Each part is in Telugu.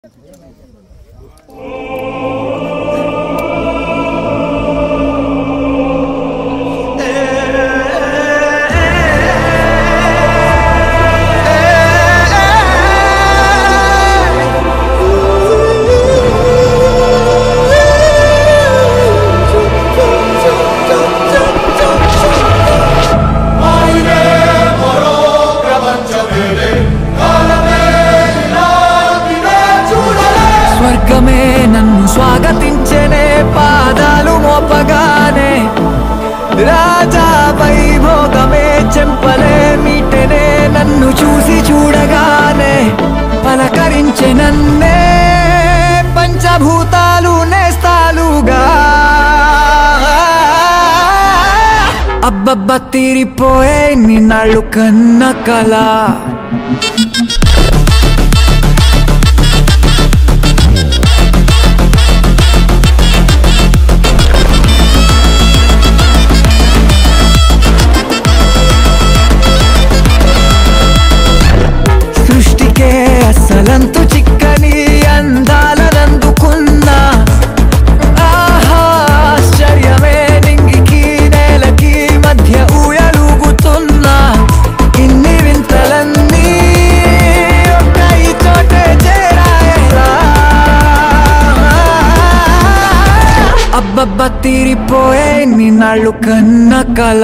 స్వర్గమే నన్ను స్వాగతించనే పాదాలు మోపగానే రాజా వైభోగమే చెంపలే మీటనే నన్ను చూసి చూడగానే పలకరించె నన్నే పంచభూతాలు నేస్తాలుగా అబ్బబ్బ తీరిపోయే నిన్నాళ్ళు కన్న కళ సృష్టికే అసలంతు చిక్కని అందాలనందుకున్నా ఆహా ఆశ్చర్యమే నింగికి నేలకి మధ్య ఊయలుగుతున్నా ఇన్ని వింతలన్నీ ఒక్క ఈ చోటే చేరాయలా అబ్బబ్బ తీరిపోయే నిన్నాళ్ళు కన్న కళ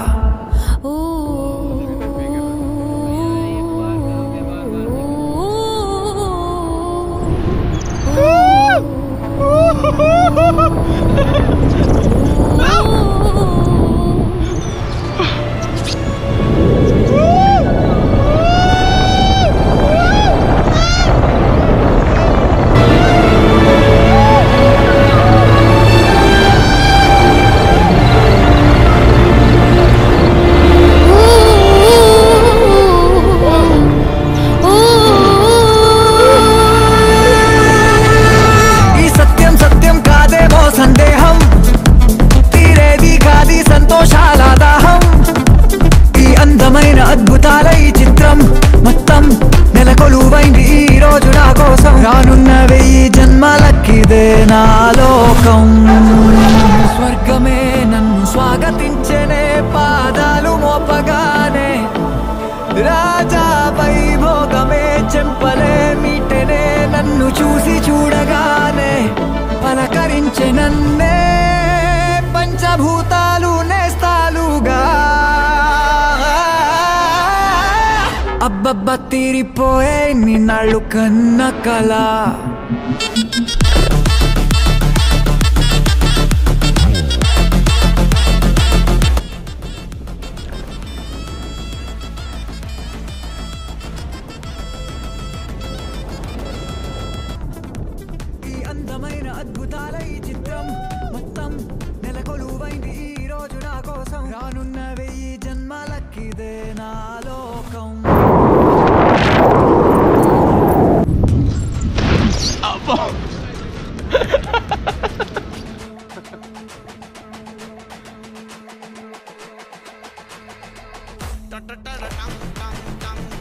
ఈ సత్యం సత్యం కాదేమో సందేహం తీరేది కాది సంతోషాల దాహం ఈ అందమైన అద్భుతాల ఈ చిత్రం మొత్తం నెలకొలువైంది ఈ రోజు నా కోసం రానున్న వెయ్యి జన్మలకిదే నా లోకం స్వర్గమే నన్ను స్వాగతించనే పాదాలు మోపగానే రాజా వైభోగమే చెంపలే మీటనే నన్ను చూసి చూడగానే పలకరించె నన్నే పంచభూతాలు నేస్తాలుగా అబ్బబ్బ తీరిపోయే నిన్నాళ్ళు కన్న కళ ఈ అందమైన అద్భుతాల ఈ చిత్రం మొత్తం నెలకొలువైంది ఈ రోజు నా కోసం రానున్న వెయ్యి జన్మలకిదే నా లోకం Da da da da dum dum dum